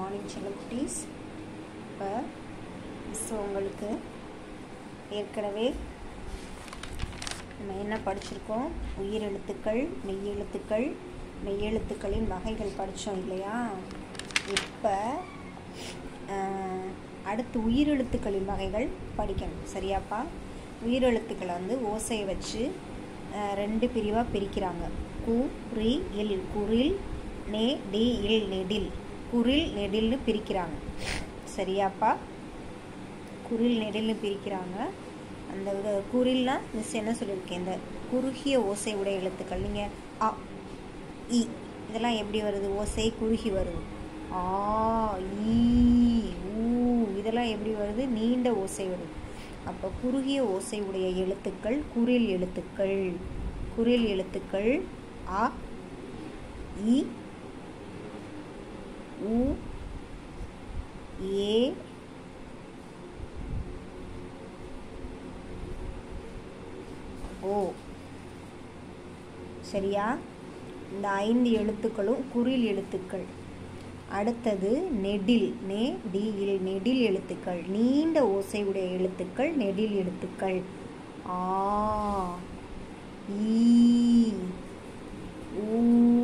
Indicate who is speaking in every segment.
Speaker 1: morning செல்லக்குட்டீஸ் இப்போ miss உங்களுக்கு ஏற்கனவே நம்ம என்ன படிச்சிருக்கோம் உயிரெழுத்துக்கள் மெய்யெழுத்துக்கள் மெய்யெழுத்துக்களின் வகைகள் படித்தோம் இல்லையா இப்போ அடுத்து உயிரெழுத்துக்களின் வகைகள் படிக்கணும் சரியாப்பா உயிரெழுத்துக்களை வந்து ஓசையை வச்சு அஹ், ரெண்டு பிரிவாக பிரிக்கிறாங்க கு ரி இல் குரில் நே டி இல் நெடில் குரில் நெடில்னு பிரிக்கிறாங்க சரியாப்பா குரில் நெடில்னு பிரிக்கிறாங்க அந்த இது- குரில்னா மிஸ் என்ன சொல்லியிருக்கேன் இந்த குறுகிய ஓசை உடைய எழுத்துக்கள் நீங்கள் அ இ இதெல்லாம் எப்படி வருது ஓசை குறுகி வருது ஆ ஈ ஊ இதெல்லாம் எப்படி வருது நீண்ட ஓசை வருது அப்போ குறுகிய ஓசை உடைய எழுத்துக்கள் குரில் எழுத்துக்கள் குரில் எழுத்துக்கள் அ இ உ ஏ ஓ சரியா இந்த ஐந்து எழுத்துக்களும் குரில் எழுத்துக்கள் அடுத்தது நெடில் நே டி இல் நெடில் எழுத்துக்கள் நீண்ட ஓசையுடைய எழுத்துக்கள் நெடில் எழுத்துக்கள் ஆ ஈ ஊ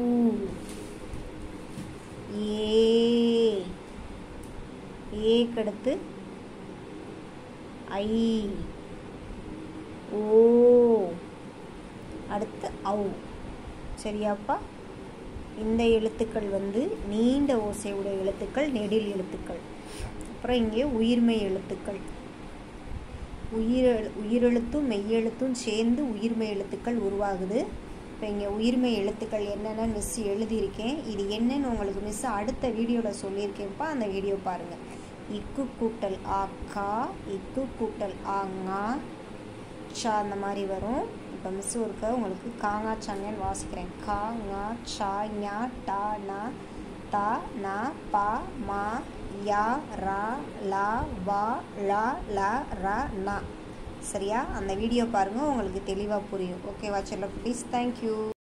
Speaker 1: ஏ ஏக்கடுத்து ஐ ஓ அடுத்து ஔ சரியாப்பா இந்த எழுத்துக்கள் வந்து நீண்ட ஓசையுடைய எழுத்துக்கள் நெடில் எழுத்துக்கள் அப்புறம் இங்கே உயிர்மெய் எழுத்துக்கள் உயிர் உயிரெழுத்தும் மெய்யெழுத்தும் சேர்ந்து உயிர்மெய் எழுத்துக்கள் உருவாகுது இப்போ இங்கே உயிர்மெய் எழுத்துக்கள் என்னென்னு மிஸ் எழுதியிருக்கேன் இது என்னன்னு உங்களுக்கு மிஸ் அடுத்த வீடியோவில் சொல்லியிருக்கேன்ப்பா அந்த வீடியோ பாருங்கள் இக்கு கூட்டல் ஆ கா இக்கு கூட்டல் ஆ ஙா சா அந்த மாதிரி வரும் இப்போ மிஸ் ஒருக்க உங்களுக்கு காங்கா சாங்கன்னு வாசிக்கிறேன் கா ஙா சா ஞா டா நா தா நா பா மா யா ரா லா வா லா லா ரா நா சரியா அந்த வீடியோ பாருங்கள் உங்களுக்கு தெளிவாக புரியும் ஓகேவா செல்ல ப்ளீஸ் தேங்க்யூ